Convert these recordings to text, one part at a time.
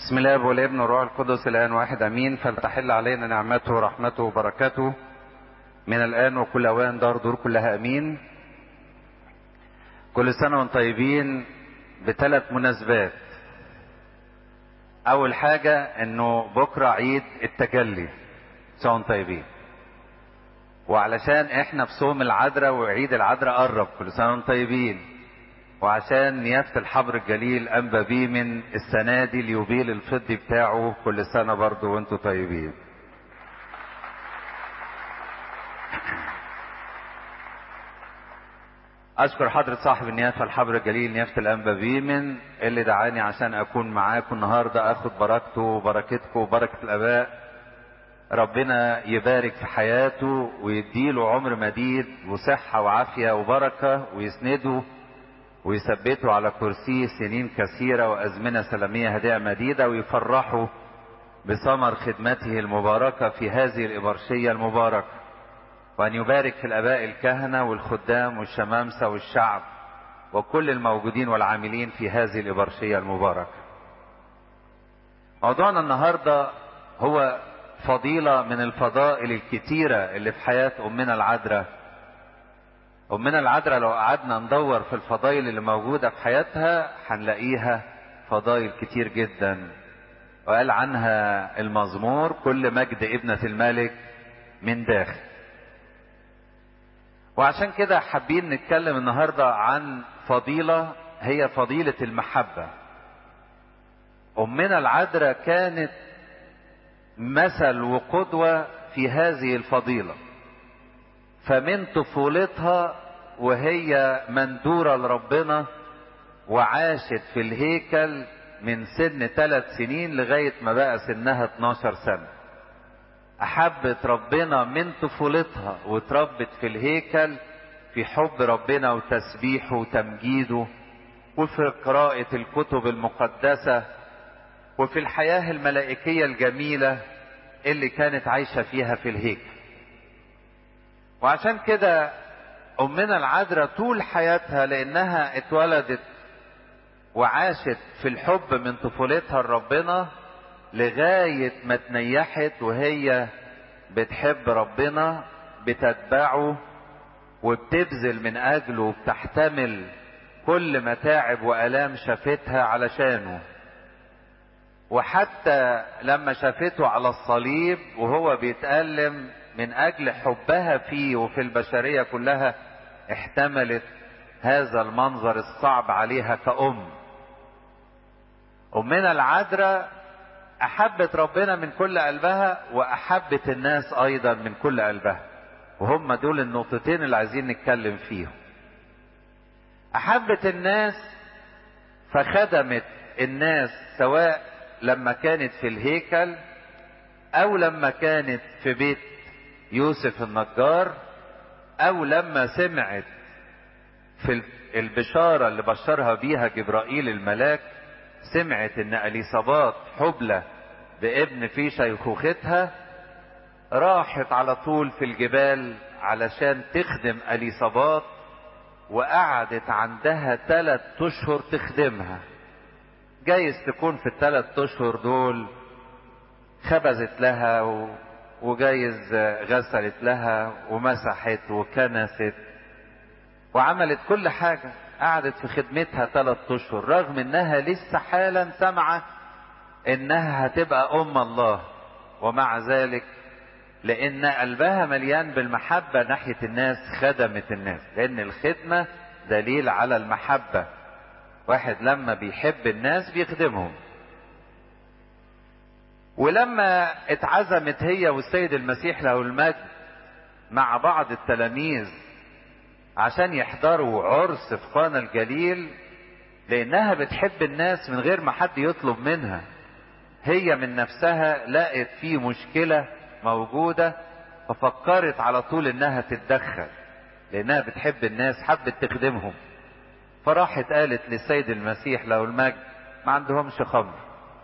بسم الله والابن والروح القدس الان واحد امين فلتحل علينا نعمته ورحمته وبركاته من الان وكل اوان دار دور كلها امين كل سنه وانتم طيبين بثلاث مناسبات اول حاجه انه بكره عيد التجلي سنه وانتم طيبين وعلشان احنا في صوم العذراء وعيد العذراء قرب كل سنه وانتم طيبين وعشان نيافة الحبر الجليل أنبا بيه من السنة دي اليوبيل الفضي بتاعه كل سنة برضو وانتوا طيبين أشكر حضرة صاحب النيافة الحبر الجليل نيافة الأنبا بيمن اللي دعاني عشان أكون معاكم النهاردة أخد بركته وبركتكم وبركة الآباء ربنا يبارك في حياته ويديله عمر مديد وصحة وعافية وبركة ويسنده ويثبته على كرسيه سنين كثيرة وأزمنة سلامية هدية مديدة ويفرحه بثمر خدمته المباركة في هذه الإبرشية المباركة وأن يبارك في الآباء الكهنة والخدام والشمامسة والشعب وكل الموجودين والعاملين في هذه الإبرشية المباركة موضوعنا النهاردة هو فضيلة من الفضائل الكتيرة اللي في حياة أمنا العذراء أمنا العذراء لو قعدنا ندور في الفضائل اللي موجودة في حياتها هنلاقيها فضائل كتير جدا وقال عنها المزمور كل مجد ابنة الملك من داخل وعشان كده حابين نتكلم النهاردة عن فضيلة هي فضيلة المحبة أمنا العذراء كانت مثل وقدوة في هذه الفضيلة فمن طفولتها وهي مندورة لربنا وعاشت في الهيكل من سن ثلاث سنين لغاية ما بقى سنها 12 سنة أحبت ربنا من طفولتها وتربت في الهيكل في حب ربنا وتسبيحه وتمجيده وفي قراءة الكتب المقدسة وفي الحياة الملائكية الجميلة اللي كانت عايشة فيها في الهيكل وعشان كده أمنا العذراء طول حياتها لأنها اتولدت وعاشت في الحب من طفولتها لربنا لغاية ما تنيحت وهي بتحب ربنا بتتبعه وبتبذل من أجله وبتحتمل كل متاعب وآلام شافتها علشانه وحتى لما شافته على الصليب وهو بيتألم من اجل حبها فيه وفي البشرية كلها احتملت هذا المنظر الصعب عليها كأم أمنا العذراء أحبت ربنا من كل قلبها وأحبت الناس أيضا من كل قلبها وهم دول النقطتين اللي عايزين نتكلم فيهم أحبت الناس فخدمت الناس سواء لما كانت في الهيكل أو لما كانت في بيت يوسف النجار او لما سمعت في البشارة اللي بشرها بيها جبرائيل الملاك سمعت ان اليصابات حبلى بابن في شيخوختها راحت على طول في الجبال علشان تخدم اليصابات وقعدت عندها ثلاث اشهر تخدمها جايز تكون في الثلاث اشهر دول خبزت لها و... وجايز غسلت لها ومسحت وكنست وعملت كل حاجة قعدت في خدمتها ثلاث اشهر رغم انها لسه حالا سامعة انها هتبقى ام الله ومع ذلك لان قلبها مليان بالمحبة ناحية الناس خدمت الناس لان الخدمة دليل على المحبة واحد لما بيحب الناس بيخدمهم ولما اتعزمت هي والسيد المسيح له المجد مع بعض التلاميذ عشان يحضروا عرس في قانا الجليل لانها بتحب الناس من غير ما حد يطلب منها هي من نفسها لقت في مشكلة موجودة ففكرت على طول انها تتدخل لانها بتحب الناس حبت تخدمهم فراحت قالت للسيد المسيح له المجد ما عندهمش خمر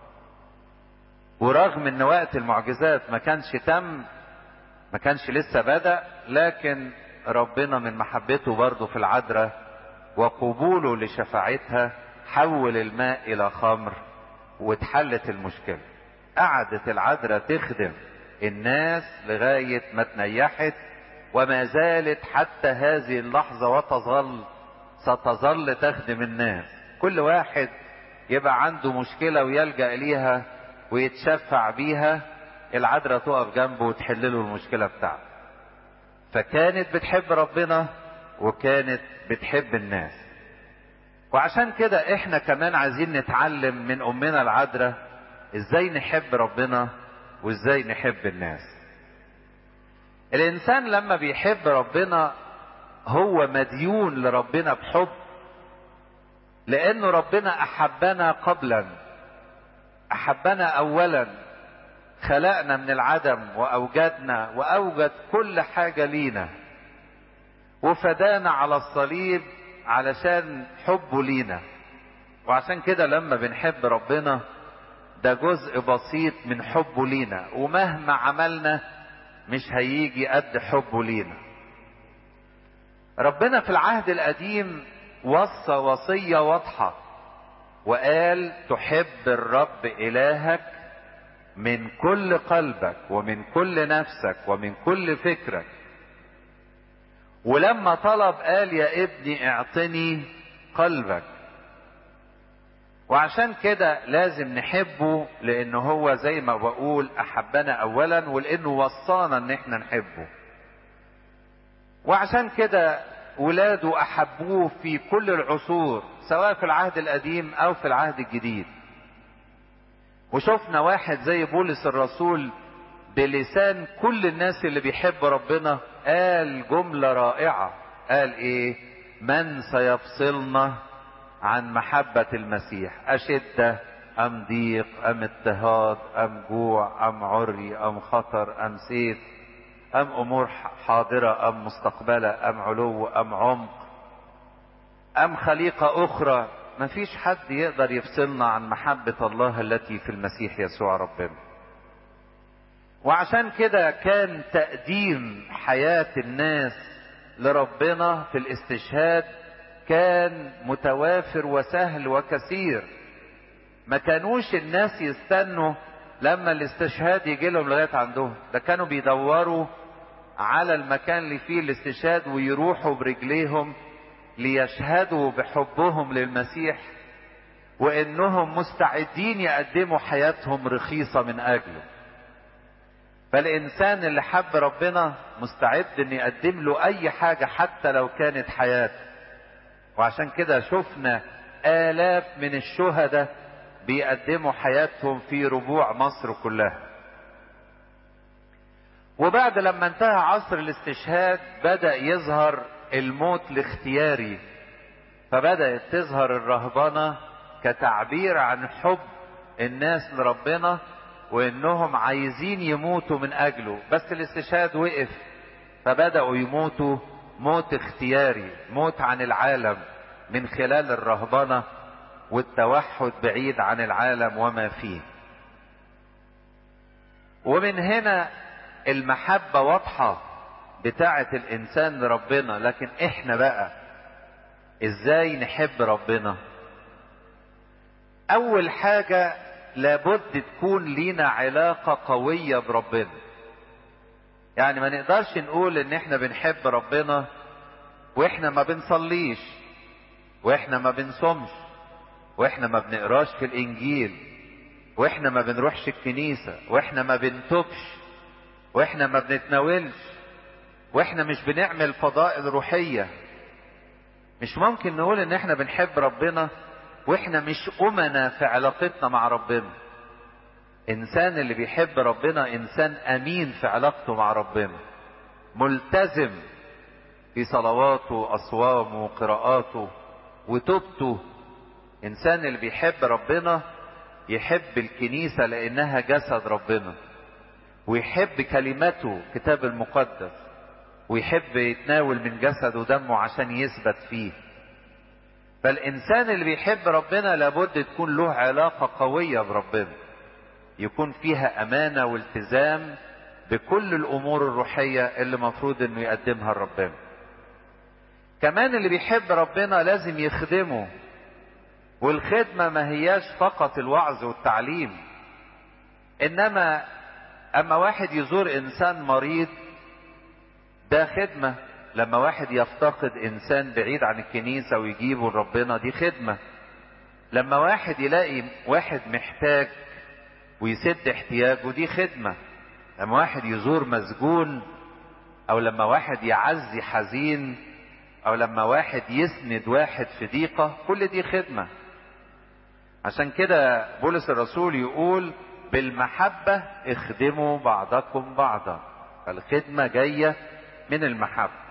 ورغم ان وقت المعجزات ما كانش تم ما كانش لسه بدأ لكن ربنا من محبته برضه في العذراء وقبوله لشفاعتها حول الماء الى خمر واتحلت المشكلة قعدت العذراء تخدم الناس لغاية ما تنيحت وما زالت حتى هذه اللحظة وتظل ستظل تخدم الناس كل واحد يبقى عنده مشكلة ويلجأ ليها ويتشفع بيها العذراء تقف جنبه وتحل له المشكلة بتاعته فكانت بتحب ربنا وكانت بتحب الناس وعشان كده احنا كمان عايزين نتعلم من امنا العذراء ازاي نحب ربنا وازاي نحب الناس الانسان لما بيحب ربنا هو مديون لربنا بحب لانه ربنا احبنا قبلا احبنا اولا خلقنا من العدم واوجدنا واوجد كل حاجه لينا وفدانا على الصليب علشان حبه لينا وعشان كده لما بنحب ربنا ده جزء بسيط من حبه لينا ومهما عملنا مش هيجي قد حبه لينا ربنا في العهد القديم وصى وصية واضحة وقال تحب الرب إلهك من كل قلبك ومن كل نفسك ومن كل فكرك ولما طلب قال يا ابني اعطني قلبك وعشان كده لازم نحبه لان هو زي ما بقول احبنا اولا ولانه وصانا ان احنا نحبه وعشان كده ولاده احبوه في كل العصور سواء في العهد القديم او في العهد الجديد وشفنا واحد زي بولس الرسول بلسان كل الناس اللي بيحب ربنا قال جملة رائعة قال ايه من سيفصلنا عن محبة المسيح أشدة أم ضيق أم اضطهاد أم جوع أم عري أم خطر أم سيف أم أمور حاضرة أم مستقبلة أم علو أم عمق أم خليقة أخرى مفيش حد يقدر يفصلنا عن محبة الله التي في المسيح يسوع ربنا وعشان كده كان تقديم حياة الناس لربنا في الاستشهاد كان متوافر وسهل وكثير ما كانوش الناس يستنوا لما الاستشهاد يجي لهم لغايه عندهم ده كانوا بيدوروا على المكان اللي فيه الاستشهاد ويروحوا برجليهم ليشهدوا بحبهم للمسيح وانهم مستعدين يقدموا حياتهم رخيصه من اجله فالانسان اللي حب ربنا مستعد ان يقدم له اي حاجه حتى لو كانت حياته وعشان كده شفنا آلاف من الشهداء بيقدموا حياتهم في ربوع مصر كلها وبعد لما انتهى عصر الاستشهاد بدأ يظهر الموت الاختياري فبدأت تظهر الرهبنة كتعبير عن حب الناس لربنا وانهم عايزين يموتوا من اجله بس الاستشهاد وقف فبدأوا يموتوا موت اختياري موت عن العالم من خلال الرهبنة والتوحد بعيد عن العالم وما فيه ومن هنا المحبة واضحة بتاعة الإنسان لربنا لكن إحنا بقى إزاي نحب ربنا أول حاجة لابد تكون لينا علاقة قوية بربنا يعني ما نقدرش نقول ان احنا بنحب ربنا واحنا ما بنصليش واحنا ما بنصومش واحنا ما بنقراش في الانجيل واحنا ما بنروحش الكنيسة واحنا ما بنتوبش واحنا ما بنتناولش واحنا مش بنعمل فضائل روحية مش ممكن نقول ان احنا بنحب ربنا واحنا مش امنا في علاقتنا مع ربنا انسان اللي بيحب ربنا انسان امين في علاقته مع ربنا ملتزم في صلواته واصوامه وقراءاته وتوبته انسان اللي بيحب ربنا يحب الكنيسة لانها جسد ربنا ويحب كلمته كتاب المقدس ويحب يتناول من جسد ودمه عشان يثبت فيه فالانسان اللي بيحب ربنا لابد تكون له علاقة قوية بربنا يكون فيها امانة والتزام بكل الامور الروحية اللي مفروض انه يقدمها لربنا كمان اللي بيحب ربنا لازم يخدمه والخدمة ما هياش فقط الوعظ والتعليم انما اما واحد يزور انسان مريض ده خدمة لما واحد يفتقد انسان بعيد عن الكنيسة ويجيبه لربنا دي خدمة لما واحد يلاقي واحد محتاج ويسد احتياجه دي خدمة لما واحد يزور مسجون او لما واحد يعزي حزين او لما واحد يسند واحد في ضيقة كل دي خدمة عشان كده بولس الرسول يقول بالمحبة اخدموا بعضكم بعضا فالخدمة جاية من المحبة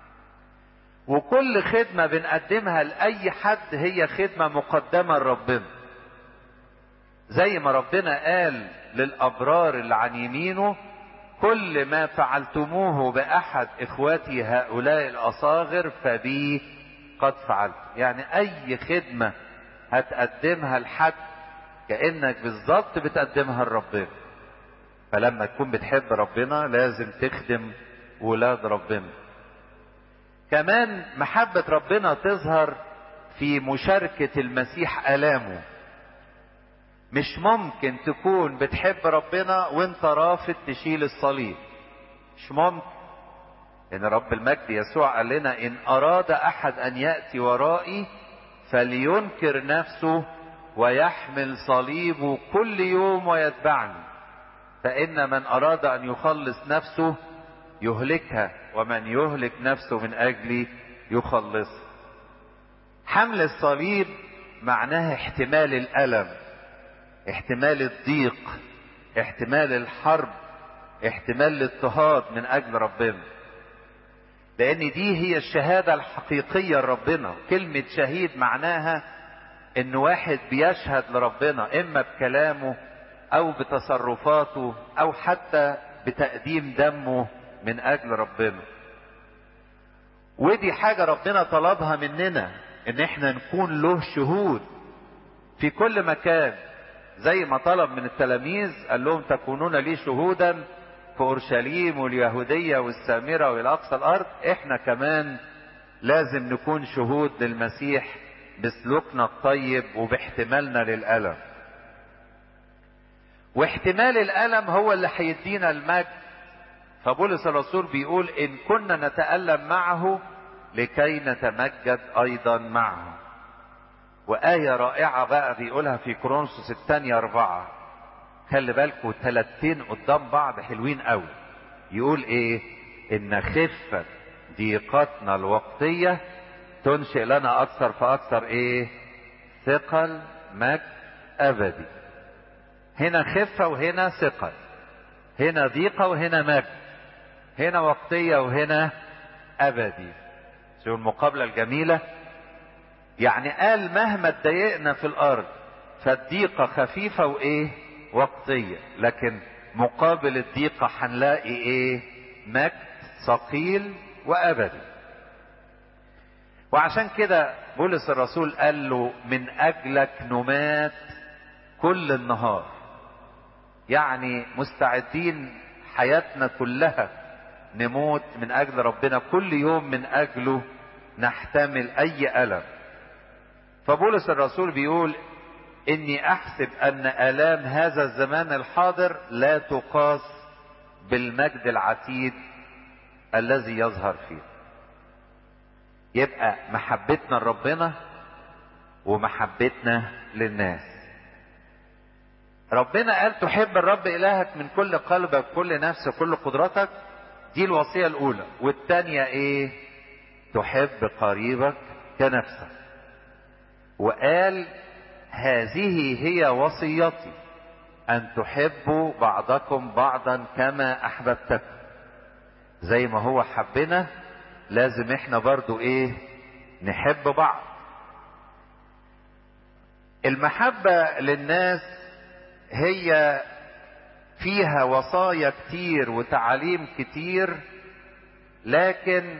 وكل خدمة بنقدمها لأي حد هي خدمة مقدمة لربنا زي ما ربنا قال للأبرار اللي عن يمينه كل ما فعلتموه بأحد إخوتي هؤلاء الأصاغر فبي قد فعلت يعني أي خدمة هتقدمها لحد كأنك بالظبط بتقدمها لربنا فلما تكون بتحب ربنا لازم تخدم ولاد ربنا كمان محبة ربنا تظهر في مشاركة المسيح آلامه مش ممكن تكون بتحب ربنا وانت رافض تشيل الصليب مش ممكن ان رب المجد يسوع قال لنا ان اراد احد ان ياتي ورائي فلينكر نفسه ويحمل صليبه كل يوم ويتبعني فان من اراد ان يخلص نفسه يهلكها ومن يهلك نفسه من اجلي يخلص حمل الصليب معناها احتمال الالم احتمال الضيق احتمال الحرب احتمال الاضطهاد من اجل ربنا لان دي هي الشهادة الحقيقية لربنا كلمة شهيد معناها ان واحد بيشهد لربنا اما بكلامه او بتصرفاته او حتى بتقديم دمه من اجل ربنا ودي حاجة ربنا طلبها مننا ان احنا نكون له شهود في كل مكان زي ما طلب من التلاميذ قال لهم تكونون لي شهودا في اورشليم واليهودية والسامرة والى اقصى الارض احنا كمان لازم نكون شهود للمسيح بسلوكنا الطيب وباحتمالنا للألم واحتمال الألم هو اللي هيدينا المجد فبولس الرسول بيقول إن كنا نتألم معه لكي نتمجد أيضا معه وآية رائعة بقى بيقولها في كورنثوس الثانية أربعة خلي بالكوا تلاتين قدام بعض حلوين قوي يقول إيه إن خفة ضيقتنا الوقتية تنشئ لنا أكثر فأكثر إيه ثقل مجد أبدي هنا خفة وهنا ثقل هنا ضيقة وهنا مجد هنا وقتية وهنا أبدي شو المقابلة الجميلة يعني قال مهما اتضايقنا في الأرض فالضيقة خفيفة وإيه وقتية لكن مقابل الضيقة هنلاقي إيه مجد ثقيل وأبدي وعشان كده بولس الرسول قال له من أجلك نمات كل النهار يعني مستعدين حياتنا كلها نموت من اجل ربنا كل يوم من اجله نحتمل اي الم فبولس الرسول بيقول اني احسب ان الام هذا الزمان الحاضر لا تقاس بالمجد العتيد الذي يظهر فيه يبقى محبتنا لربنا ومحبتنا للناس ربنا قال تحب الرب إلهك من كل قلبك كل نفس كل قدرتك دي الوصية الأولى والتانية إيه تحب قريبك كنفسك وقال هذه هي وصيتي أن تحبوا بعضكم بعضا كما أحببتكم زي ما هو حبنا لازم احنا برضو ايه نحب بعض المحبة للناس هي فيها وصايا كتير وتعاليم كتير لكن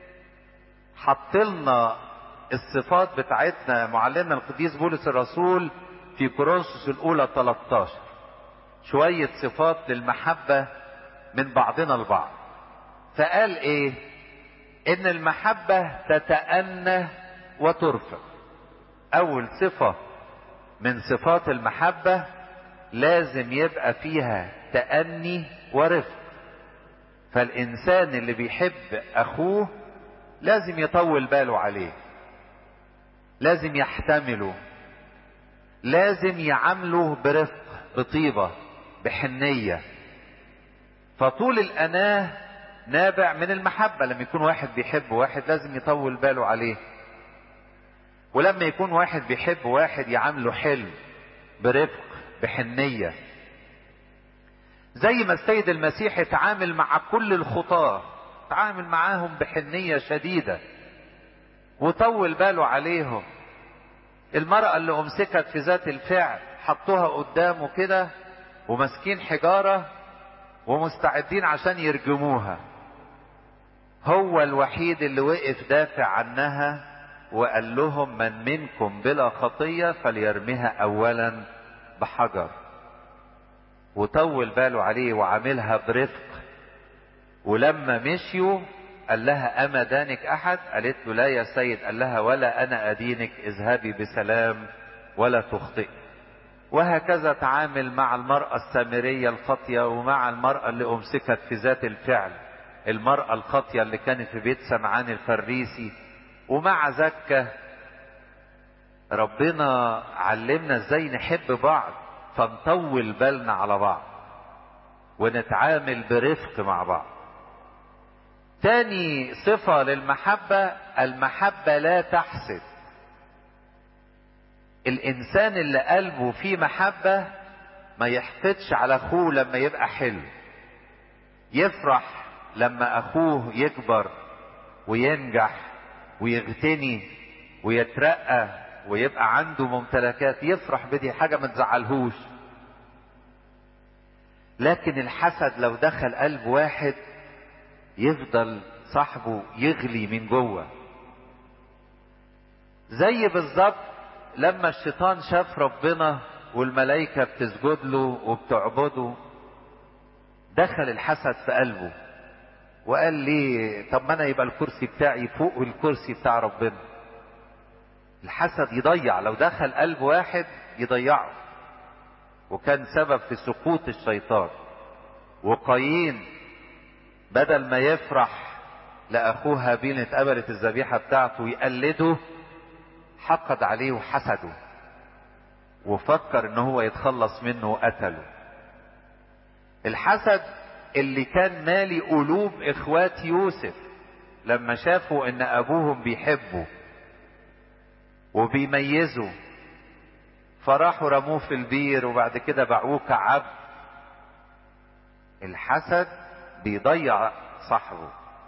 حطلنا الصفات بتاعتنا معلمنا القديس بولس الرسول في كورنثوس الاولى 13 شوية صفات للمحبة من بعضنا البعض فقال ايه ان المحبة تتأنى وترفق اول صفة من صفات المحبة لازم يبقى فيها تأني ورفق فالانسان اللي بيحب اخوه لازم يطول باله عليه لازم يحتمله لازم يعامله برفق بطيبة بحنية فطول الأناه نابع من المحبة لما يكون واحد بيحب واحد لازم يطول باله عليه ولما يكون واحد بيحب واحد يعامله حلو برفق بحنية زي ما السيد المسيح اتعامل مع كل الخطاة تعامل معاهم بحنية شديدة وطول باله عليهم المرأة اللي أمسكت في ذات الفعل حطوها قدامه كده وماسكين حجارة ومستعدين عشان يرجموها هو الوحيد اللي وقف دافع عنها وقال لهم من منكم بلا خطية فليرميها أولا بحجر وطول باله عليه وعاملها برفق ولما مشيوا قال لها أما دانك أحد قالت له لا يا سيد قال لها ولا أنا أدينك اذهبي بسلام ولا تخطئ وهكذا تعامل مع المرأة السامرية الخاطية ومع المرأة اللي أمسكت في ذات الفعل المرأة الخاطية اللي كانت في بيت سمعان الفريسي ومع زكة ربنا علمنا ازاي نحب بعض فنطول بالنا على بعض ونتعامل برفق مع بعض تاني صفة للمحبة المحبة لا تحسد الانسان اللي قلبه فيه محبة ما يحقدش على اخوه لما يبقى حلو يفرح لما اخوه يكبر وينجح ويغتني ويترقى ويبقى عنده ممتلكات يفرح بدي حاجة ما تزعلهوش لكن الحسد لو دخل قلب واحد يفضل صاحبه يغلي من جوه زي بالظبط لما الشيطان شاف ربنا والملائكة بتسجد له وبتعبده دخل الحسد في قلبه وقال لي طب ما انا يبقى الكرسي بتاعي فوق الكرسي بتاع ربنا الحسد يضيع لو دخل قلب واحد يضيعه وكان سبب في سقوط الشيطان وقايين بدل ما يفرح لأخوه هابيل اتقبلت الذبيحة بتاعته يقلده حقد عليه وحسده وفكر ان هو يتخلص منه وقتله الحسد اللي كان مالي قلوب اخوات يوسف لما شافوا ان ابوهم بيحبه وبيميزوا فراحوا رموه في البير وبعد كده باعوه كعبد الحسد بيضيع صاحبه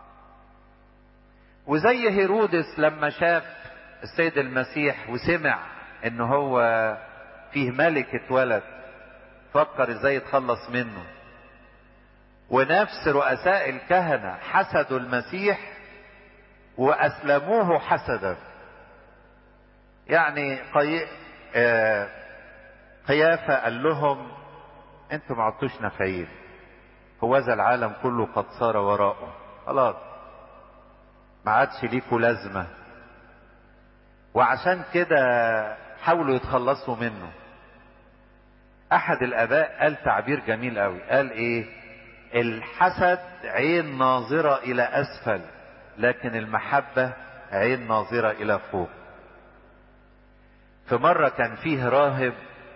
وزي هيرودس لما شاف السيد المسيح وسمع ان هو فيه ملك اتولد فكر ازاي يتخلص منه ونفس رؤساء الكهنة حسدوا المسيح واسلموه حسدا يعني قي... آه... قيافة قال لهم انتوا ما عدتوش نفعين هوذا العالم كله قد صار وراءه خلاص ما عادش ليكوا لازمة وعشان كده حاولوا يتخلصوا منه احد الاباء قال تعبير جميل قوي قال ايه الحسد عين ناظرة الى اسفل لكن المحبة عين ناظرة الى فوق في مرة كان فيه راهب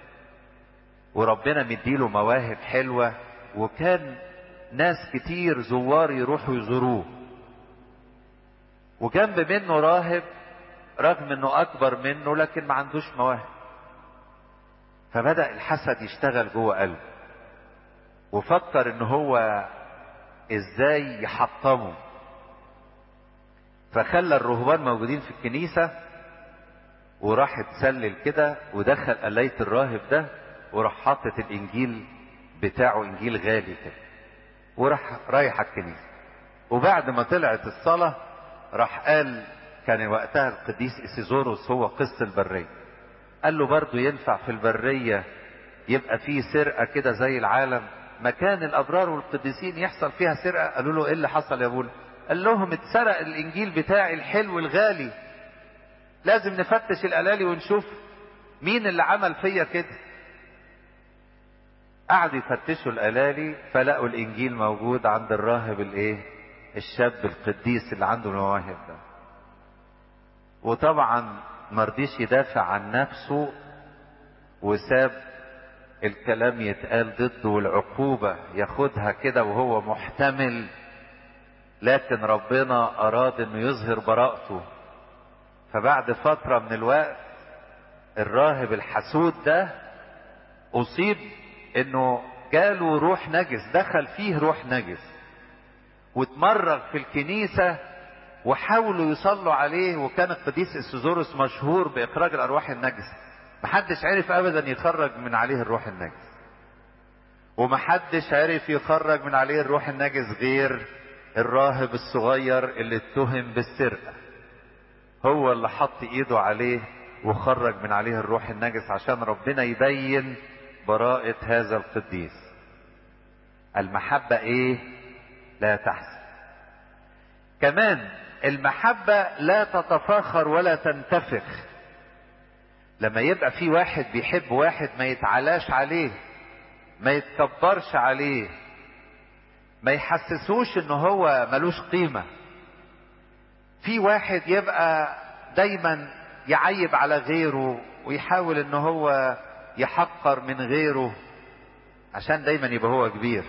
وربنا مديله مواهب حلوة وكان ناس كتير زوار يروحوا يزوروه وجنب منه راهب رغم انه اكبر منه لكن ما عندوش مواهب فبدأ الحسد يشتغل جوه قلبه وفكر ان هو ازاي يحطمه فخلى الرهبان موجودين في الكنيسة وراح اتسلل كده ودخل قلاية الراهب ده وراح حاطط الانجيل بتاعه انجيل غالي كده وراح رايح على الكنيسة وبعد ما طلعت الصلاة راح قال كان وقتها القديس إسيزوروس هو قس البرية قال له برضه ينفع في البرية يبقى فيه سرقة كده زي العالم مكان الأبرار والقديسين يحصل فيها سرقة قالوا له إيه اللي حصل يا ابونا قال لهم اتسرق الإنجيل بتاعي الحلو الغالي لازم نفتش الالالي ونشوف مين اللي عمل فيا كده قعدوا يفتشوا الالالي فلقوا الانجيل موجود عند الراهب الايه الشاب القديس اللي عنده المواهب ده وطبعا مرضيش يدافع عن نفسه وساب الكلام يتقال ضده والعقوبة ياخدها كده وهو محتمل لكن ربنا أراد أنه يظهر براءته فبعد فترة من الوقت الراهب الحسود ده أصيب أنه جاله روح نجس دخل فيه روح نجس واتمرغ في الكنيسة وحاولوا يصلوا عليه وكان القديس السوزوروس مشهور بإخراج الأرواح النجسة محدش عرف أبدا يخرج من عليه الروح النجس ومحدش عرف يخرج من عليه الروح النجس غير الراهب الصغير اللي اتهم بالسرقة هو اللي حط ايده عليه وخرج من عليه الروح النجس عشان ربنا يبين براءة هذا القديس المحبة ايه لا تحسن كمان المحبة لا تتفاخر ولا تنتفخ لما يبقى في واحد بيحب واحد ما يتعلاش عليه ما يتكبرش عليه ما يحسسوش ان هو ملوش قيمة في واحد يبقى دايما يعيب على غيره ويحاول ان هو يحقر من غيره عشان دايما يبقى هو كبير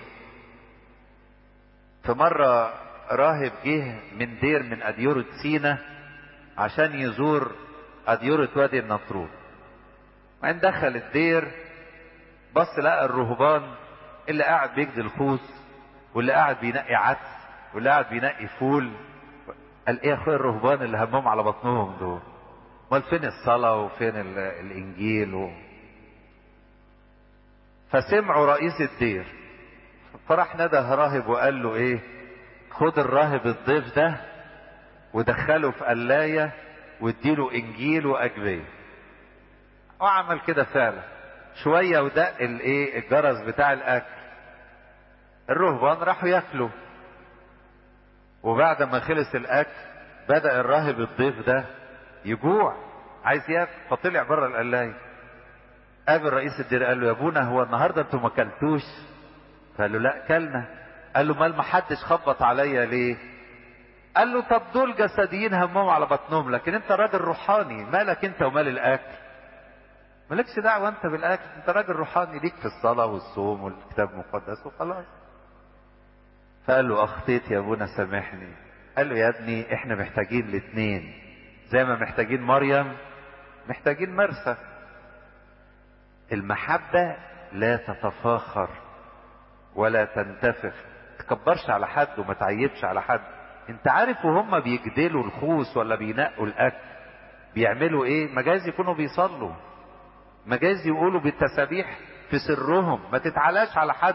في مرة راهب جه من دير من أديورة سينا عشان يزور أديورة وادي النطرون وعند دخل الدير بص لقى الرهبان اللي قاعد بيجدي الخوص واللي قاعد بينقي عدس واللي قاعد بينقي فول قال ايه يا اخويا الرهبان اللي همهم على بطنهم دول امال فين الصلاة وفين الانجيل و... فسمعوا رئيس الدير فراح نده راهب وقال له ايه خد الراهب الضيف ده ودخله في قلاية واديله انجيل واجبية وعمل كده فعلا شوية ودق الايه الجرس بتاع الاكل الرهبان راحوا ياكلوا وبعد ما خلص الاكل بدأ الراهب الضيف ده يجوع عايز ياكل فطلع بره القلاية قابل رئيس الدير قال له يا ابونا هو النهارده انتوا ما اكلتوش قال له لا كلنا قال له مال ما حدش خبط عليا ليه قال له طب دول جسديين همهم على بطنهم لكن انت راجل روحاني مالك انت ومال الاكل مالكش دعوه انت بالاكل انت راجل روحاني ليك في الصلاه والصوم والكتاب المقدس وخلاص فقال له اخطيت يا ابونا سامحني قال له يا ابني احنا محتاجين الاثنين زي ما محتاجين مريم محتاجين مرسى المحبة لا تتفاخر ولا تنتفخ تكبرش على حد وما تعيبش على حد انت عارف وهم بيجدلوا الخوص ولا بينقوا الاكل بيعملوا ايه مجاز يكونوا بيصلوا مجاز يقولوا بالتسابيح في سرهم ما تتعلاش على حد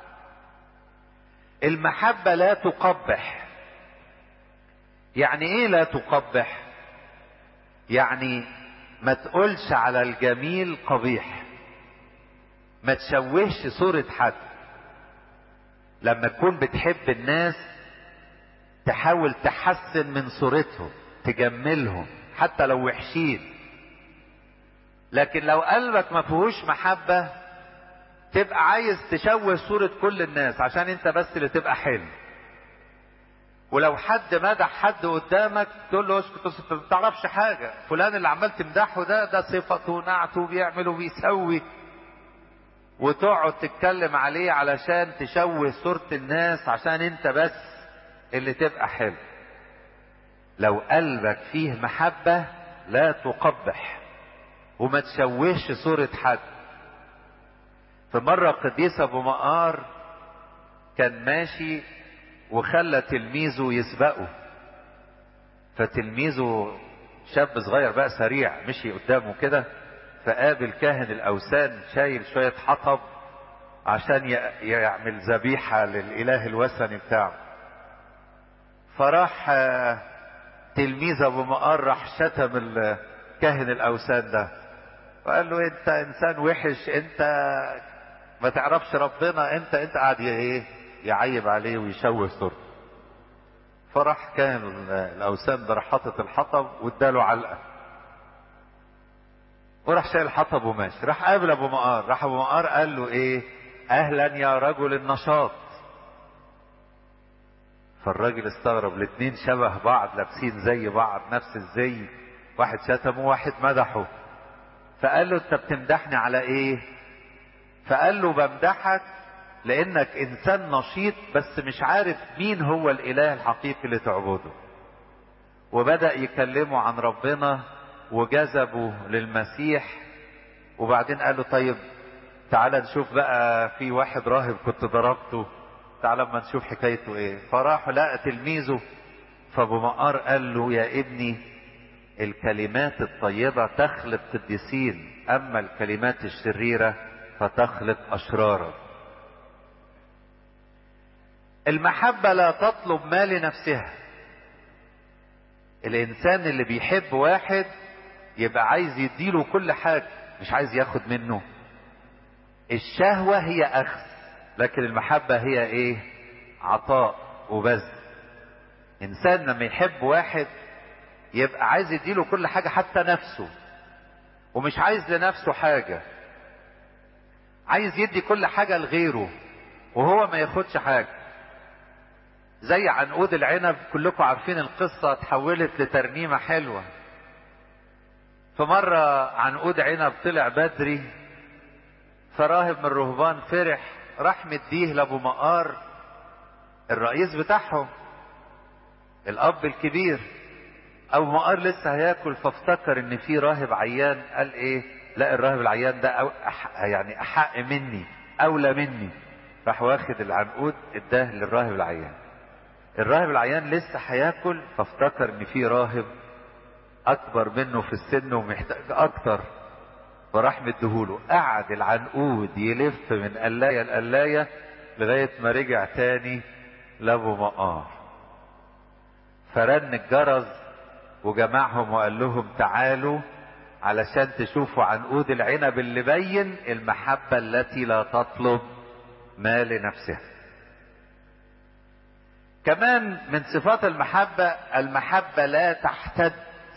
المحبة لا تقبح يعني ايه لا تقبح يعني ما تقولش على الجميل قبيح ما تشوهش صورة حد لما تكون بتحب الناس تحاول تحسن من صورتهم تجملهم حتى لو وحشين لكن لو قلبك ما فيهوش محبة تبقى عايز تشوه صورة كل الناس عشان انت بس اللي تبقى حلو ولو حد مدح حد قدامك تقول له اسكت انت ما بتعرفش حاجة فلان اللي عمال تمدحه ده ده صفته ونعته بيعمل وبيسوي وتقعد تتكلم عليه علشان تشوه صورة الناس عشان انت بس اللي تبقى حلو لو قلبك فيه محبة لا تقبح وما تشوهش صورة حد في مرة قديس ابو مقار كان ماشي وخلى تلميذه يسبقه فتلميذه شاب صغير بقى سريع مشي قدامه كده فقابل كاهن الاوثان شايل شويه حطب عشان يعمل ذبيحه للاله الوثني بتاعه فراح تلميذ ابو مقار راح شتم كاهن الاوثان ده وقال له انت انسان وحش انت ما تعرفش ربنا انت انت قاعد ايه يعيب عليه ويشوه صورته فراح كان الاوثان ده راح حاطط الحطب واداله علقه وراح شايل الحطب وماشي راح قابل ابو مقار راح ابو مقار قال له ايه اهلا يا رجل النشاط فالراجل استغرب الاتنين شبه بعض لابسين زي بعض نفس الزي واحد شتمه وواحد مدحه فقال له انت بتمدحني على ايه فقال له بمدحك لانك انسان نشيط بس مش عارف مين هو الاله الحقيقي اللي تعبده وبدأ يكلمه عن ربنا وجذبه للمسيح وبعدين قال له طيب تعالى نشوف بقى في واحد راهب كنت ضربته تعالى اما نشوف حكايته ايه فراح لقى تلميذه فابو مقار قال له يا ابني الكلمات الطيبة تخلق قديسين اما الكلمات الشريرة فتخلق اشرارا المحبة لا تطلب ما لنفسها الانسان اللي بيحب واحد يبقى عايز يديله كل حاجة مش عايز ياخد منه الشهوة هي اخذ لكن المحبة هي ايه عطاء وبذل انسان لما يحب واحد يبقى عايز يديله كل حاجة حتى نفسه ومش عايز لنفسه حاجة عايز يدي كل حاجة لغيره وهو ما ياخدش حاجة زي عنقود العنب كلكم عارفين القصة اتحولت لترنيمة حلوة فمرة عنقود عنب طلع بدري فراهب من الرهبان فرح راح مديه لابو مقار الرئيس بتاعهم الاب الكبير ابو مقار لسه هياكل فافتكر ان في راهب عيان قال ايه لا الراهب العيان ده أو أح يعني احق مني اولى مني راح واخد العنقود اداه للراهب العيان الراهب العيان لسه هياكل فافتكر ان في راهب اكبر منه في السن ومحتاج اكتر فراح مديهوله قعد العنقود يلف من قلايه لقلايه لغايه ما رجع تاني لابو مقار فرن الجرس وجمعهم وقال لهم تعالوا علشان تشوفوا عنقود العنب اللي بين المحبة التي لا تطلب ما لنفسها كمان من صفات المحبة المحبة لا تحتد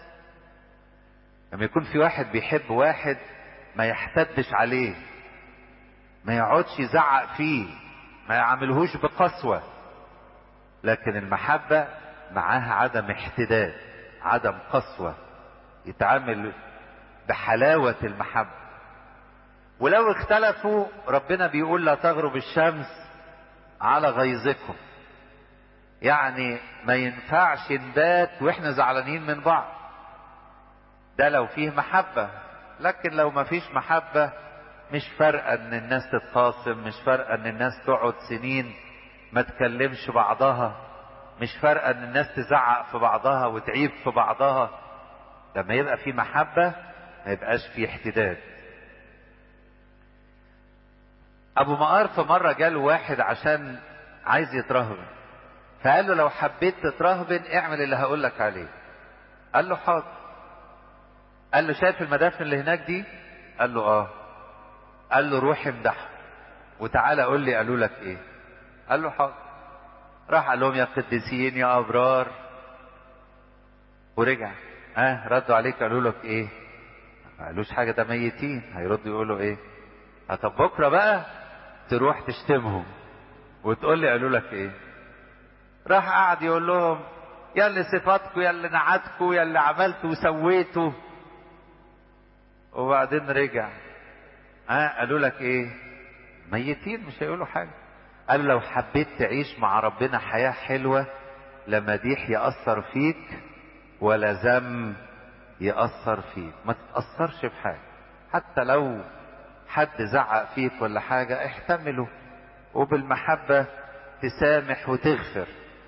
لما يكون في واحد بيحب واحد ما يحتدش عليه ما يقعدش يزعق فيه ما يعملهوش بقسوة لكن المحبة معاها عدم احتداد عدم قسوة يتعامل بحلاوة المحبة ولو اختلفوا ربنا بيقول لا تغرب الشمس على غيظكم يعني ما ينفعش نبات واحنا زعلانين من بعض ده لو فيه محبة لكن لو ما فيش محبة مش فارقة ان الناس تتخاصم مش فارقة ان الناس تقعد سنين ما تكلمش بعضها مش فارقة ان الناس تزعق في بعضها وتعيب في بعضها لما يبقى في محبة ما يبقاش في احتداد ابو مقار في مرة جاله واحد عشان عايز يترهبن فقال له لو حبيت تترهبن اعمل اللي هقول لك عليه قال له حاضر قال له شايف المدافن اللي هناك دي قال له اه قال له روح امدحها وتعالى قول لي قالوا لك ايه قال له حاضر راح قال لهم يا قديسين يا ابرار ورجع ها آه ردوا عليك قالوا لك ايه ما قالوش حاجه ده ميتين هيردوا يقولوا ايه آه طب بكره بقى تروح تشتمهم وتقول لي قالوا لك ايه راح قعد يقول لهم يا اللي صفاتكم يا اللي نعتكم يا اللي عملتوا وسويتوا وبعدين رجع ها آه قالوا لك ايه ميتين مش هيقولوا حاجه قال لو حبيت تعيش مع ربنا حياة حلوة لا مديح يأثر فيك ولا ذم يأثر فيك ما تتأثرش بحاجة حتى لو حد زعق فيك ولا حاجة احتمله وبالمحبة تسامح وتغفر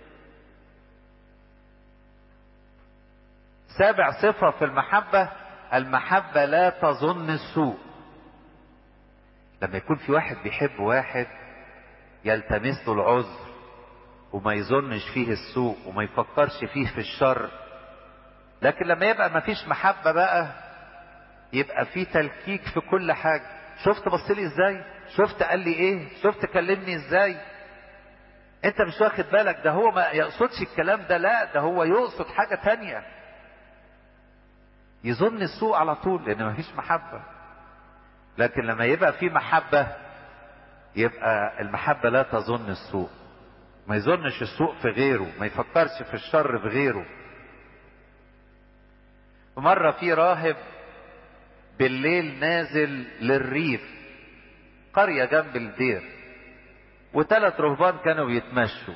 سابع صفة في المحبة المحبة لا تظن السوء لما يكون في واحد بيحب واحد يلتمس له العذر وما يظنش فيه السوء وما يفكرش فيه في الشر لكن لما يبقى ما فيش محبة بقى يبقى في تلكيك في كل حاجة شفت بصلي ازاي شفت قال لي ايه شفت كلمني ازاي انت مش واخد بالك ده هو ما يقصدش الكلام ده لا ده هو يقصد حاجة تانية يظن السوء على طول لان مفيش محبة لكن لما يبقى في محبة يبقى المحبة لا تظن السوء ما يظنش السوء في غيره ما يفكرش في الشر في غيره مرة في راهب بالليل نازل للريف قرية جنب الدير وثلاث رهبان كانوا بيتمشوا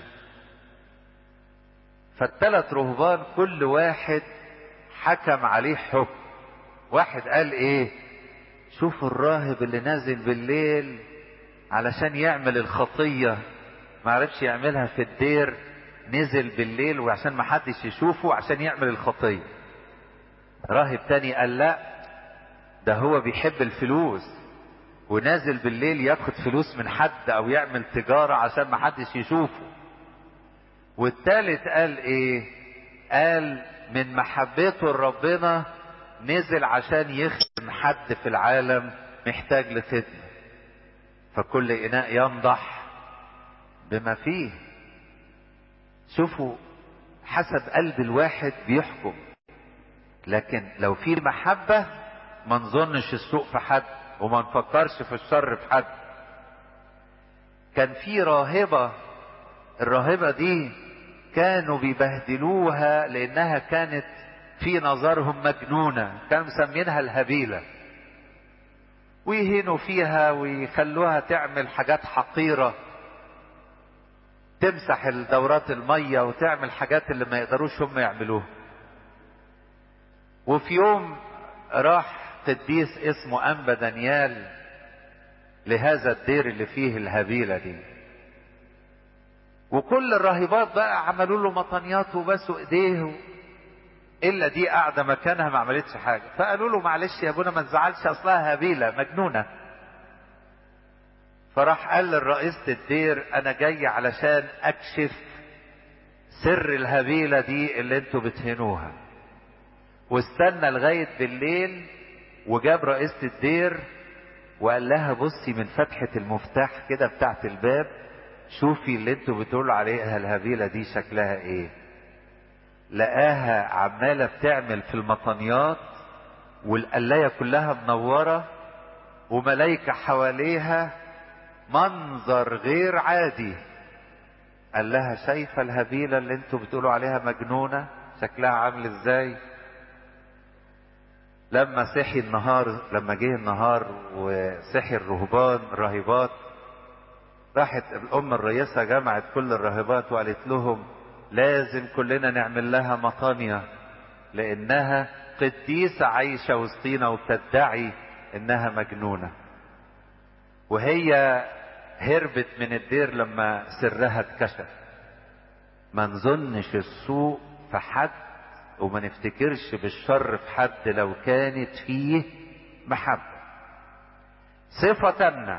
فالثلاث رهبان كل واحد حكم عليه حكم واحد قال ايه شوفوا الراهب اللي نازل بالليل علشان يعمل الخطية ما عرفش يعملها في الدير نزل بالليل وعشان ما حدش يشوفه عشان يعمل الخطية راهب تاني قال لا ده هو بيحب الفلوس ونازل بالليل ياخد فلوس من حد او يعمل تجارة عشان ما حدش يشوفه والتالت قال ايه قال من محبته لربنا نزل عشان يخدم حد في العالم محتاج لخدمة فكل اناء ينضح بما فيه شوفوا حسب قلب الواحد بيحكم لكن لو في محبة ما نظنش السوء في حد وما نفكرش في الشر في حد كان في راهبة الراهبة دي كانوا بيبهدلوها لانها كانت في نظرهم مجنونة كانوا مسمينها الهبيلة ويهينوا فيها ويخلوها تعمل حاجات حقيرة تمسح الدورات المية وتعمل حاجات اللي ما يقدروش هم يعملوها وفي يوم راح قديس اسمه أنبا دانيال لهذا الدير اللي فيه الهبيلة دي وكل الراهبات بقى عملوا له مطنيات وبسوا ايديه الا دي قاعده مكانها ما عملتش حاجه فقالوا له معلش يا ابونا ما تزعلش اصلها هبيله مجنونه فراح قال للرئيس الدير انا جاي علشان اكشف سر الهبيله دي اللي انتوا بتهنوها واستنى لغايه بالليل وجاب رئيسة الدير وقال لها بصي من فتحة المفتاح كده بتاعت الباب شوفي اللي انتوا بتقولوا عليها الهبيلة دي شكلها ايه لقاها عمالة بتعمل في المطنيات والقلاية كلها منورة وملايكة حواليها منظر غير عادي قال لها شايفة الهبيلة اللي انتوا بتقولوا عليها مجنونة شكلها عامل ازاي لما صحي النهار لما جه النهار وصحي الرهبان الراهبات راحت الأم الرئيسة جمعت كل الراهبات وقالت لهم لازم كلنا نعمل لها مطانية لأنها قديسة عايشة وسطينا وبتدعي إنها مجنونة وهي هربت من الدير لما سرها اتكشف ما نظنش السوء في حد وما نفتكرش بالشر في حد لو كانت فيه محبة صفة تامنة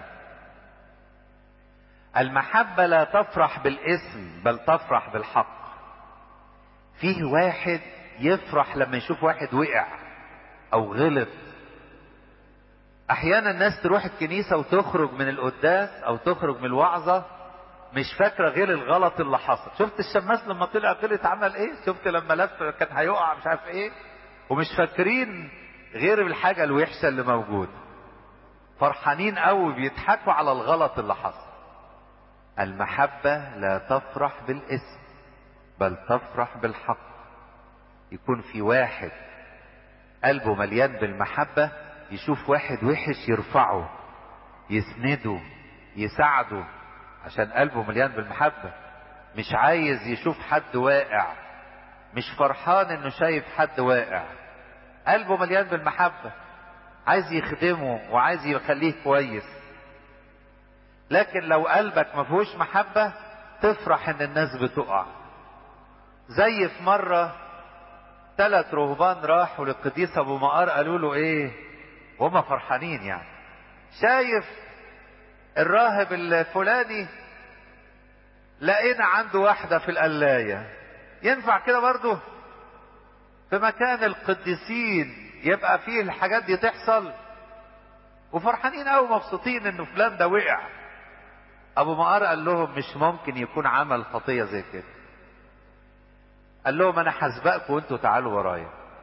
المحبة لا تفرح بالاسم بل تفرح بالحق فيه واحد يفرح لما يشوف واحد وقع او غلط احيانا الناس تروح الكنيسة وتخرج من القداس او تخرج من الوعظة مش فاكرة غير الغلط اللي حصل شفت الشماس لما طلع غلط عمل ايه شفت لما لف كان هيقع مش عارف ايه ومش فاكرين غير الحاجة الوحشة اللي موجودة فرحانين قوي بيضحكوا على الغلط اللي حصل المحبة لا تفرح بالاسم بل تفرح بالحق يكون في واحد قلبه مليان بالمحبة يشوف واحد وحش يرفعه يسنده يساعده عشان قلبه مليان بالمحبة مش عايز يشوف حد واقع مش فرحان انه شايف حد واقع قلبه مليان بالمحبة عايز يخدمه وعايز يخليه كويس لكن لو قلبك ما فيهوش محبة تفرح ان الناس بتقع زي في مرة ثلاث رهبان راحوا للقديس ابو مقار قالوا له ايه وهم فرحانين يعني شايف الراهب الفلاني لقينا عنده واحدة في القلاية ينفع كده برضه في مكان القديسين يبقى فيه الحاجات دي تحصل وفرحانين قوي مبسوطين انه فلان ده وقع ابو مقار قال لهم مش ممكن يكون عمل خطيه زي كده قال لهم انا هسبقكم وانتوا تعالوا ورايا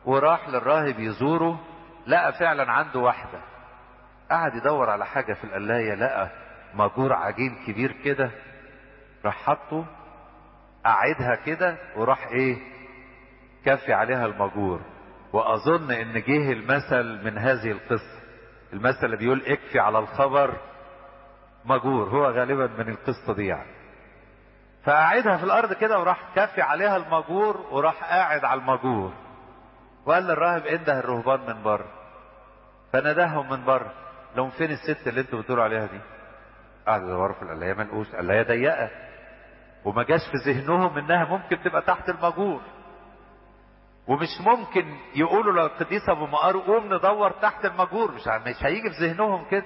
وراح للراهب يزوره لقى فعلا عنده واحدة قعد يدور على حاجة في القلاية لقى ماجور عجين كبير كده راح حطه قعدها كده وراح ايه كفي عليها الماجور واظن ان جه المثل من هذه القصة المثل اللي بيقول اكفي على الخبر ماجور هو غالبا من القصة دي يعني فقعدها في الارض كده وراح كفي عليها الماجور وراح قاعد على الماجور وقال للراهب انده الرهبان من بره فنداهم من بره لهم فين الست اللي انتوا بتقولوا عليها دي قعدوا يدوروا في القلايه ما لقوش القلايه ضيقه وما جاش في ذهنهم انها ممكن تبقى تحت الماجور ومش ممكن يقولوا للقديس ابو مقار قوم ندور تحت الماجور مش مش هيجي في ذهنهم كده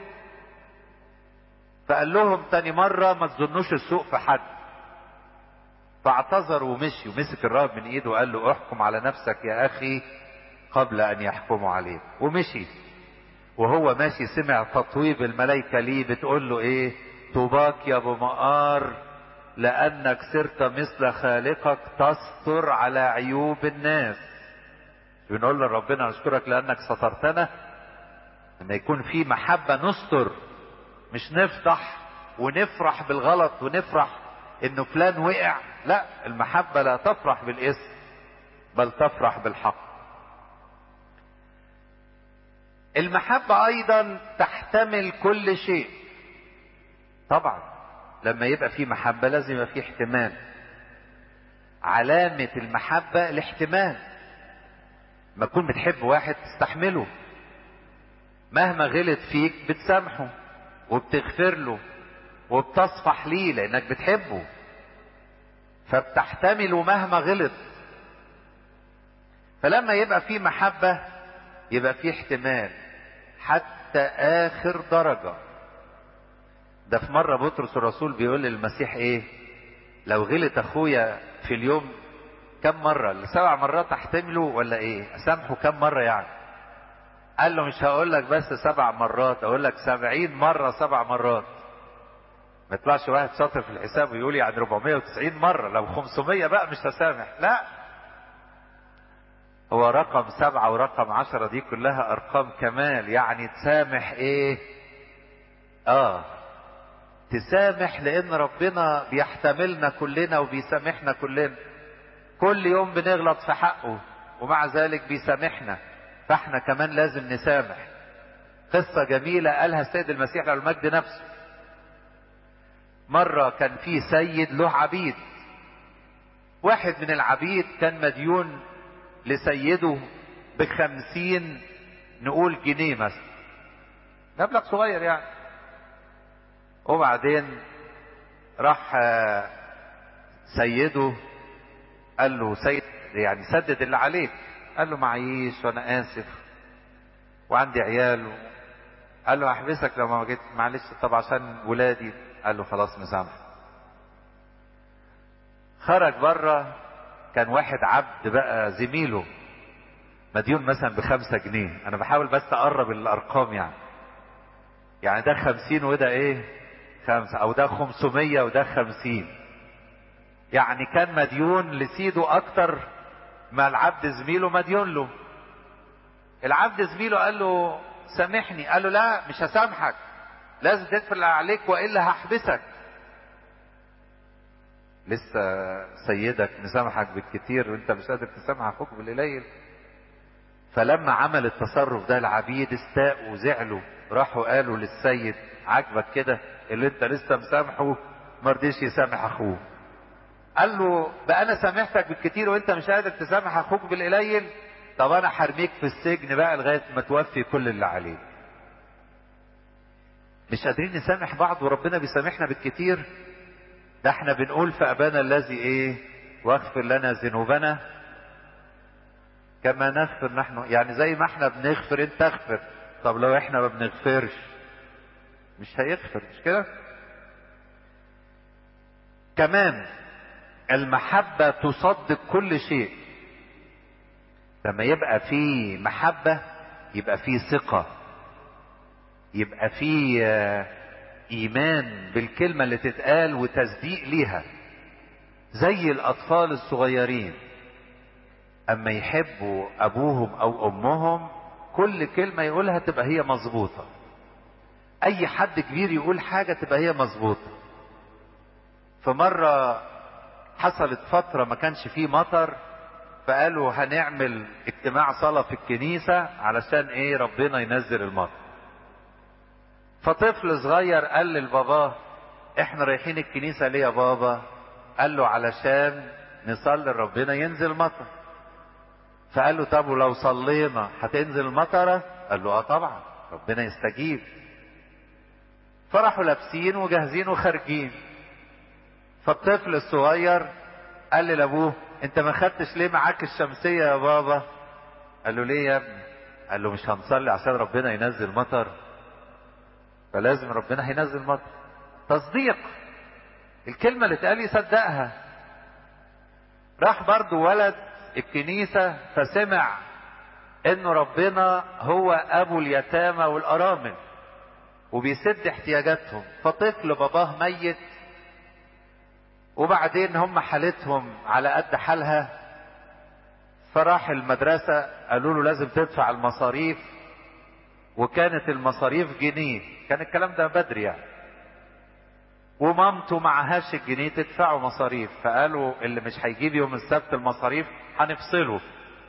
فقال لهم تاني مرة ما تظنوش السوء في حد فاعتذر ومشي ومسك الراهب من ايده وقال له احكم على نفسك يا اخي قبل ان يحكموا عليك ومشي وهو ماشي سمع تطويب الملائكة ليه بتقول له ايه طوباك يا ابو مقار لانك صرت مثل خالقك تستر على عيوب الناس بنقول لربنا نشكرك لانك سترتنا ان يكون في محبة نستر مش نفضح ونفرح بالغلط ونفرح انه فلان وقع لا المحبة لا تفرح بالاسم بل تفرح بالحق المحبة ايضا تحتمل كل شيء طبعا لما يبقى في محبة لازم يبقى في احتمال علامة المحبة الاحتمال ما تكون بتحب واحد تستحمله مهما غلط فيك بتسامحه وبتغفر له وبتصفح ليه لانك بتحبه فبتحتمله مهما غلط فلما يبقى في محبة يبقى في احتمال حتى اخر درجة ده في مرة بطرس الرسول بيقول للمسيح ايه لو غلط اخويا في اليوم كم مرة سبع مرات احتمله ولا ايه اسامحه كم مرة يعني قال له مش هقول لك بس سبع مرات اقول لك سبعين مرة سبع مرات ما يطلعش واحد شاطر في الحساب ويقول يعني 490 مرة لو 500 بقى مش هسامح لا هو رقم سبعة ورقم عشرة دي كلها ارقام كمال يعني تسامح ايه اه تسامح لان ربنا بيحتملنا كلنا وبيسامحنا كلنا كل يوم بنغلط في حقه ومع ذلك بيسامحنا فاحنا كمان لازم نسامح قصة جميلة قالها السيد المسيح له المجد نفسه مرة كان في سيد له عبيد واحد من العبيد كان مديون لسيده بخمسين نقول جنيه مثلا مبلغ صغير يعني وبعدين راح سيده قال له سيد يعني سدد اللي عليك قال له معيش وانا اسف وعندي عيال قال له احبسك لو ما جيت معلش طب عشان ولادي قال له خلاص مسامح خرج بره كان واحد عبد بقى زميله مديون مثلا بخمسة جنيه انا بحاول بس اقرب الارقام يعني يعني ده خمسين وده ايه خمسة او ده خمسمية وده خمسين يعني كان مديون لسيده اكتر ما العبد زميله مديون له العبد زميله قال له سامحني قال له لا مش هسامحك لازم تدفع اللي عليك والا هحبسك لسه سيدك مسامحك بالكتير وانت مش قادر تسامح اخوك بالقليل فلما عمل التصرف ده العبيد استاءوا وزعلوا راحوا قالوا للسيد عاجبك كده اللي انت لسه مسامحه ما رضيش يسامح اخوه قال له بقى انا سامحتك بالكتير وانت مش قادر تسامح اخوك بالقليل طب انا حرميك في السجن بقى لغايه ما توفي كل اللي عليك مش قادرين نسامح بعض وربنا بيسامحنا بالكتير ده احنا بنقول في ابانا الذي ايه واغفر لنا ذنوبنا كما نغفر نحن يعني زي ما احنا بنغفر انت اغفر طب لو احنا ما بنغفرش مش هيغفر مش كده كمان المحبة تصدق كل شيء لما يبقى في محبة يبقى في ثقة يبقى في ايمان بالكلمة اللي تتقال وتصديق ليها زي الاطفال الصغيرين اما يحبوا ابوهم او امهم كل كلمة يقولها تبقى هي مظبوطة اي حد كبير يقول حاجة تبقى هي مظبوطة فمرة حصلت فترة ما كانش فيه مطر فقالوا هنعمل اجتماع صلاة في الكنيسة علشان ايه ربنا ينزل المطر فطفل صغير قال لباباه احنا رايحين الكنيسة ليه يا بابا قال له علشان نصلي ربنا ينزل مطر فقال له طب ولو صلينا هتنزل المطرة قال له اه طبعا ربنا يستجيب فراحوا لابسين وجاهزين وخارجين فالطفل الصغير قال لابوه انت ما خدتش ليه معاك الشمسية يا بابا قال له ليه يا ابني قال له مش هنصلي عشان ربنا ينزل مطر فلازم ربنا هينزل مطر تصديق الكلمة اللي اتقال يصدقها راح برضو ولد الكنيسة فسمع ان ربنا هو ابو اليتامى والارامل وبيسد احتياجاتهم فطفل باباه ميت وبعدين هم حالتهم على قد حالها فراح المدرسة قالوا له لازم تدفع المصاريف وكانت المصاريف جنيه كان الكلام ده بدري يعني ومامته معهاش الجنيه تدفعوا مصاريف فقالوا اللي مش هيجيب يوم السبت المصاريف هنفصله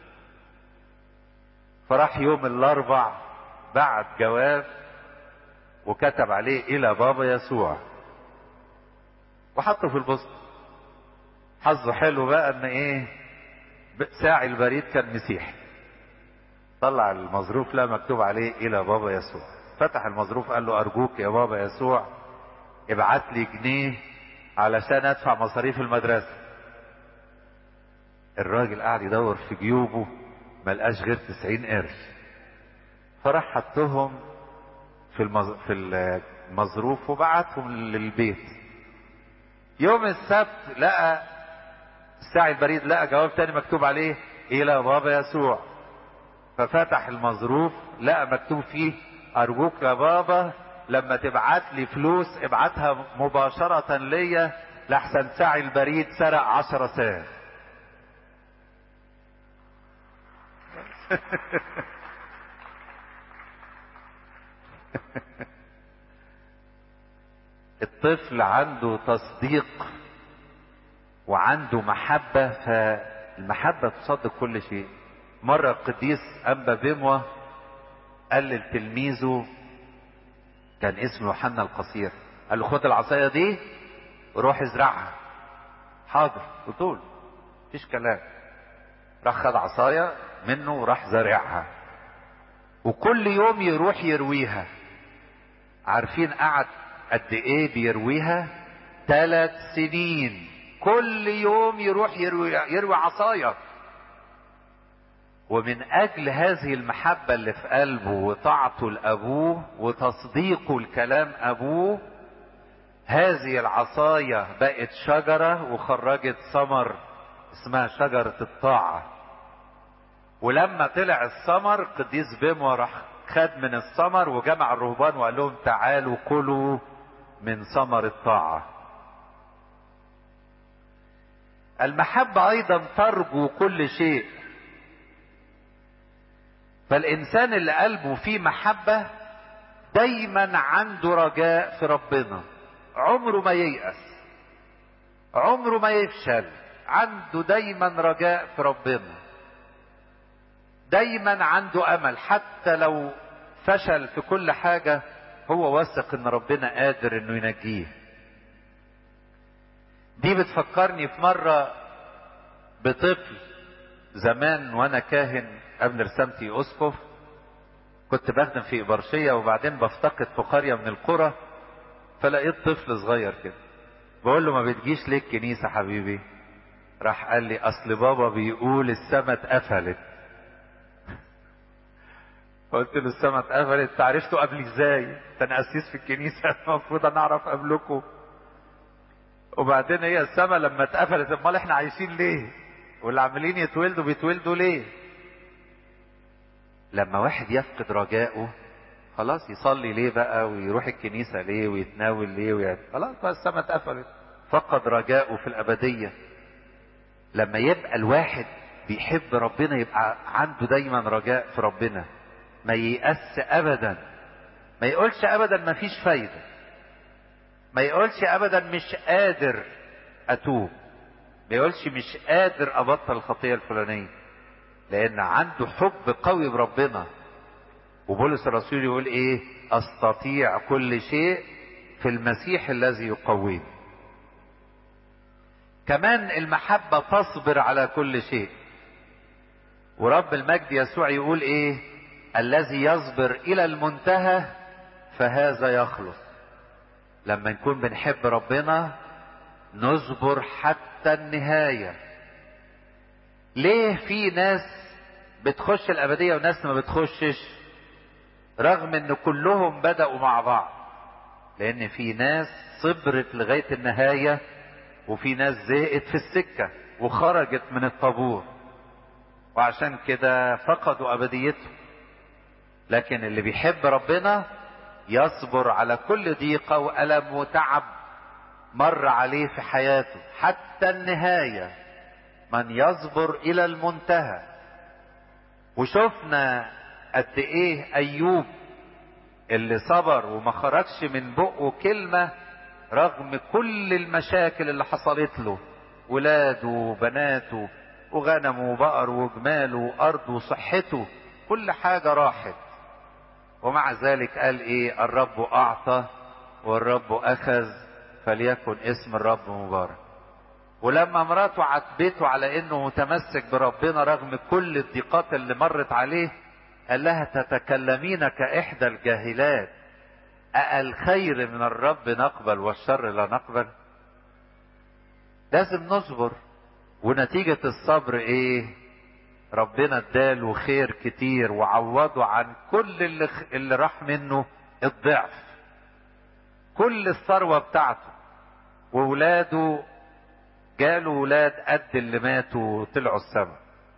فراح يوم الاربع بعت جواب وكتب عليه الى بابا يسوع وحطه في البوسط حظه حلو بقى ان ايه ساعي البريد كان مسيحي طلع المظروف لا مكتوب عليه الى بابا يسوع فتح المظروف قال له ارجوك يا بابا يسوع ابعت لي جنيه علشان ادفع مصاريف المدرسة الراجل قاعد يدور في جيوبه ما لقاش غير 90 قرش فراح حطهم في المز... في المظروف وبعتهم للبيت يوم السبت لقى الساعي البريد لقى جواب تاني مكتوب عليه الى بابا يسوع ففتح المظروف لقى مكتوب فيه ارجوك يا بابا لما تبعت لي فلوس ابعتها مباشرة ليا لحسن ساعي البريد سرق عشرة ساعة الطفل عنده تصديق وعنده محبة فالمحبة تصدق كل شيء مرة القديس أنبا بيموة قال لتلميذه كان اسمه يوحنا القصير قال له خد العصايه دي وروح ازرعها حاضر وطول مفيش كلام راح خد عصايه منه وراح زارعها وكل يوم يروح يرويها عارفين قعد قد ايه بيرويها ثلاث سنين كل يوم يروح يروي, يروي عصايه ومن اجل هذه المحبة اللي في قلبه وطاعته لابوه وتصديقه لكلام ابوه هذه العصاية بقت شجرة وخرجت ثمر اسمها شجرة الطاعة ولما طلع الثمر قديس بيمو راح خد من الثمر وجمع الرهبان وقال لهم تعالوا كلوا من ثمر الطاعة المحبة ايضا ترجو كل شيء فالانسان اللي قلبه فيه محبة دايما عنده رجاء في ربنا عمره ما ييأس عمره ما يفشل عنده دايما رجاء في ربنا دايما عنده امل حتى لو فشل في كل حاجة هو واثق ان ربنا قادر انه ينجيه دي بتفكرني في مرة بطفل زمان وانا كاهن قبل رسامتي اسقف كنت بخدم في ابرشية وبعدين بفتقد في قرية من القرى فلقيت طفل صغير كده بقول له ما بتجيش ليه الكنيسة حبيبي راح قال لي اصل بابا بيقول السما اتقفلت قلت له السما اتقفلت عرفته قبل ازاي ده انا قسيس في الكنيسة المفروض انا اعرف قبلكم وبعدين هي السما لما اتقفلت امال احنا عايشين ليه واللي عاملين يتولدوا بيتولدوا ليه لما واحد يفقد رجائه خلاص يصلي ليه بقى ويروح الكنيسة ليه ويتناول ليه ويعد. خلاص بقى السما اتقفلت فقد رجائه في الأبدية لما يبقى الواحد بيحب ربنا يبقى عنده دايما رجاء في ربنا ما ييأس ابدا ما يقولش ابدا ما فيش فايدة ما يقولش ابدا مش قادر اتوب ما يقولش مش قادر ابطل الخطية الفلانية لان عنده حب قوي بربنا وبولس الرسول يقول ايه استطيع كل شيء في المسيح الذي يقويني كمان المحبة تصبر على كل شيء ورب المجد يسوع يقول ايه الذي يصبر الى المنتهى فهذا يخلص لما نكون بنحب ربنا نصبر حتى النهاية ليه في ناس بتخش الابدية وناس ما بتخشش رغم ان كلهم بدأوا مع بعض لان في ناس صبرت لغاية النهاية وفي ناس زهقت في السكة وخرجت من الطابور وعشان كده فقدوا ابديتهم لكن اللي بيحب ربنا يصبر على كل ضيقة وألم وتعب مر عليه في حياته حتى النهاية من يصبر إلى المنتهى وشفنا قد إيه أيوب اللي صبر وما خرجش من بقه كلمة رغم كل المشاكل اللي حصلت له ولاده وبناته وغنمه وبقر وجماله وأرضه وصحته كل حاجة راحت ومع ذلك قال ايه الرب اعطى والرب اخذ فليكن اسم الرب مبارك ولما مراته عاتبته على انه متمسك بربنا رغم كل الضيقات اللي مرت عليه قال لها تتكلمين كاحدى الجاهلات الخير من الرب نقبل والشر لا نقبل لازم نصبر ونتيجة الصبر ايه ربنا اداله خير كتير وعوضه عن كل اللي, اللي راح منه الضعف كل الثروة بتاعته وولاده جاله ولاد قد اللي ماتوا وطلعوا السما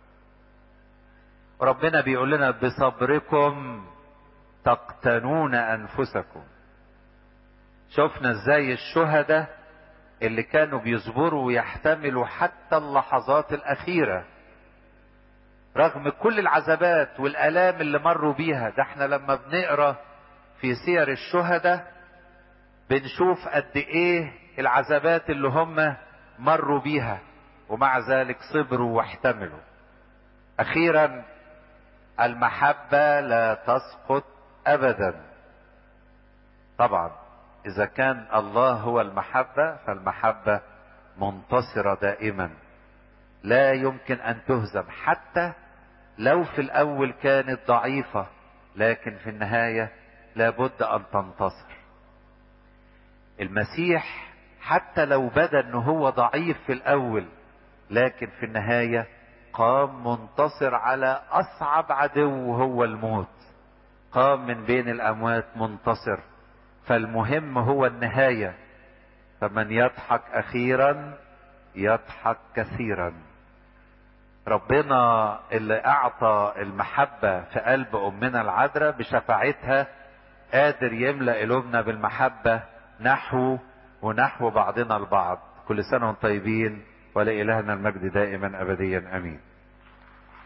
ربنا بيقول لنا بصبركم تقتنون انفسكم شفنا ازاي الشهداء اللي كانوا بيصبروا ويحتملوا حتى اللحظات الاخيره رغم كل العذابات والالام اللي مروا بيها ده احنا لما بنقرا في سير الشهداء بنشوف قد ايه العذابات اللي هم مروا بيها ومع ذلك صبروا واحتملوا اخيرا المحبه لا تسقط ابدا طبعا اذا كان الله هو المحبه فالمحبه منتصره دائما لا يمكن ان تهزم حتى لو في الاول كانت ضعيفه لكن في النهايه لابد ان تنتصر المسيح حتى لو بدا انه هو ضعيف في الاول لكن في النهايه قام منتصر على اصعب عدو هو الموت قام من بين الاموات منتصر فالمهم هو النهايه فمن يضحك اخيرا يضحك كثيرا ربنا اللي اعطى المحبة في قلب امنا العذراء بشفاعتها قادر يملأ قلوبنا بالمحبة نحو ونحو بعضنا البعض كل سنة وانتم طيبين ولإلهنا المجد دائما ابديا امين